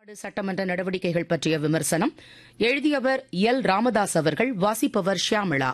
சட்டமன்ற நடவடிக்கைகள் பற்றிய விமர்சனம் எழுதியவர் எல் ராமதாஸ் அவர்கள் வாசிப்பவர் ஷியாமிளா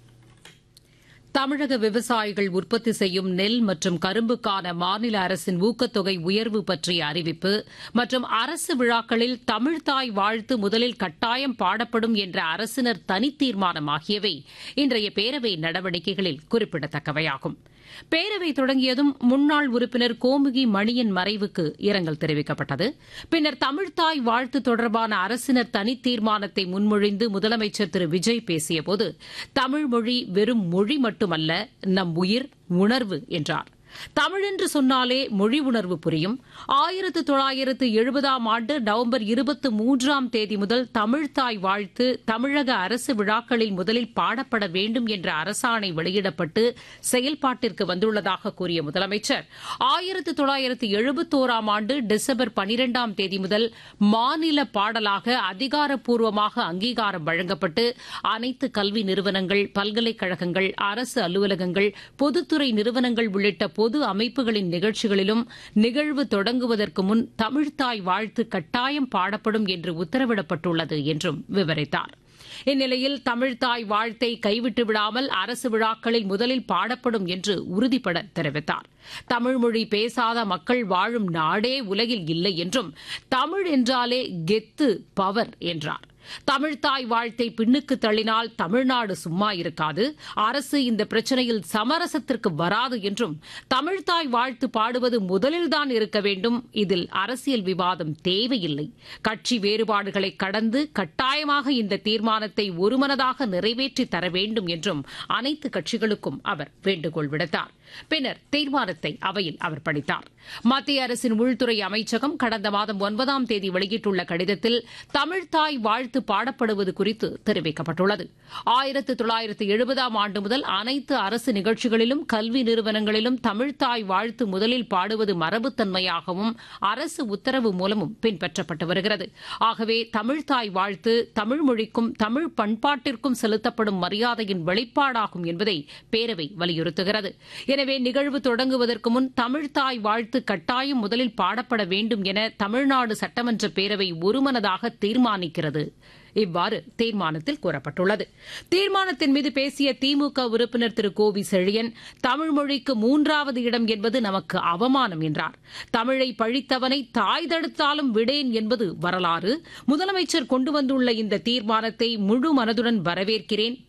தமிழக விவசாயிகள் உற்பத்தி செய்யும் நெல் மற்றும் கரும்புக்கான மாநில அரசின் ஊக்கத்தொகை உயர்வு பற்றிய அறிவிப்பு மற்றும் அரசு விழாக்களில் தமிழ்தாய் வாழ்த்து முதலில் கட்டாயம் பாடப்படும் என்ற அரசினர் தனித்தீர்மானம் ஆகியவை இன்றைய பேரவை நடவடிக்கைகளில் குறிப்பிடத்தக்கவையாகும் பேரவை தொடங்கியதும் முன்னாள் உறுப்பினர் கோமுகி மணியின் மறைவுக்கு இரங்கல் தெரிவிக்கப்பட்டது பின்னர் தமிழ்தாய் வாழ்த்து தொடர்பான அரசினர் தனித்தீர்மானத்தை முன்மொழிந்து முதலமைச்சர் திரு விஜய் பேசியபோது தமிழ் மொழி வெறும் மொழி மட்டுமல்ல நம் உயிர் உணர்வு என்றார் தமிழ் என்று சொன்னாலே மொழி உணர்வு புரியும் ஆயிரத்து தொள்ளாயிரத்து எழுபதாம் ஆண்டு நவம்பர் இருபத்தி மூன்றாம் தேதி முதல் தமிழ்தாய் வாழ்த்து தமிழக அரசு விழாக்களில் முதலில் பாடப்பட வேண்டும் என்ற அரசாணை வெளியிடப்பட்டு செயல்பாட்டிற்கு வந்துள்ளதாக கூறிய முதலமைச்சர் ஆயிரத்து தொள்ளாயிரத்து எழுபத்தோராம் ஆண்டு டிசம்பர் பனிரெண்டாம் தேதி முதல் மாநில பாடலாக அதிகாரப்பூர்வமாக அங்கீகாரம் வழங்கப்பட்டு அனைத்து கல்வி நிறுவனங்கள் பல்கலைக்கழகங்கள் அரசு அலுவலகங்கள் பொதுத்துறை நிறுவனங்கள் உள்ளிட்ட பொது அமைப்புகளின் நிகழ்ச்சிகளிலும் நிகழ்வு தொடங்குவதற்கு முன் தமிழ்தாய் வாழ்த்து கட்டாயம் பாடப்படும் என்று உத்தரவிடப்பட்டுள்ளது என்றும் விவரித்தார் இந்நிலையில் தமிழ்தாய் வாழ்த்தை கைவிட்டு விடாமல் அரசு விழாக்களில் முதலில் பாடப்படும் என்று உறுதிபட தெரிவித்தார் தமிழ்மொழி பேசாத மக்கள் வாழும் நாடே உலகில் இல்லை என்றும் தமிழ் என்றாலே கெத்து பவர் என்றார் தமிழ்தாய் வாழ்த்தை பின்னுக்கு தள்ளினால் தமிழ்நாடு சும்மா இருக்காது அரசு இந்த பிரச்சினையில் சமரசத்திற்கு வராது என்றும் தமிழ்தாய் வாழ்த்து பாடுவது முதலில்தான் இருக்க வேண்டும் இதில் அரசியல் விவாதம் தேவையில்லை கட்சி வேறுபாடுகளை கடந்து கட்டாயமாக இந்த தீர்மானத்தை ஒருமனதாக நிறைவேற்றி தர வேண்டும் என்றும் அனைத்து கட்சிகளுக்கும் அவர் வேண்டுகோள் விடுத்தார் பின்னர் தீர்மானத்தை அவையில் அவர் படித்தார் மத்திய அரசின் உள்துறை அமைச்சகம் கடந்த மாதம் ஒன்பதாம் தேதி வெளியிட்டுள்ள கடிதத்தில் தமிழ்தாய் வாழ்த்து பாடப்படுவது குறித்து தெரிவிக்கப்பட்டுள்ளது ஆயிரத்து தொள்ளாயிரத்து எழுபதாம் ஆண்டு முதல் அனைத்து அரசு நிகழ்ச்சிகளிலும் கல்வி நிறுவனங்களிலும் தமிழ்தாய் வாழ்த்து முதலில் பாடுவது மரபுத்தன்மையாகவும் அரசு உத்தரவு மூலமும் பின்பற்றப்பட்டு வருகிறது ஆகவே தமிழ்தாய் வாழ்த்து தமிழ் மொழிக்கும் தமிழ் பண்பாட்டிற்கும் செலுத்தப்படும் மரியாதையின் வெளிப்பாடாகும் என்பதை பேரவை வலியுறுத்துகிறது எனவே நிகழ்வு தொடங்குவதற்கு முன் தமிழ்தாய் வாழ்த்து கட்டாயம் முதலில் பாடப்பட வேண்டும் என தமிழ்நாடு சட்டமன்ற பேரவை ஒருமனதாக தீர்மானிக்கிறது இவ்வாறு தீர்மானத்தில் கூறப்பட்டுள்ளது தீர்மானத்தின் மீது பேசிய திமுக உறுப்பினர் திரு கோவி செழியன் தமிழ் மொழிக்கு மூன்றாவது இடம் என்பது நமக்கு அவமானம் என்றார் தமிழை பழித்தவனை தாய் தடுத்தாலும் விடேன் என்பது வரலாறு முதலமைச்சர் கொண்டு வந்துள்ள இந்த தீர்மானத்தை முழு மனதுடன் வரவேற்கிறேன்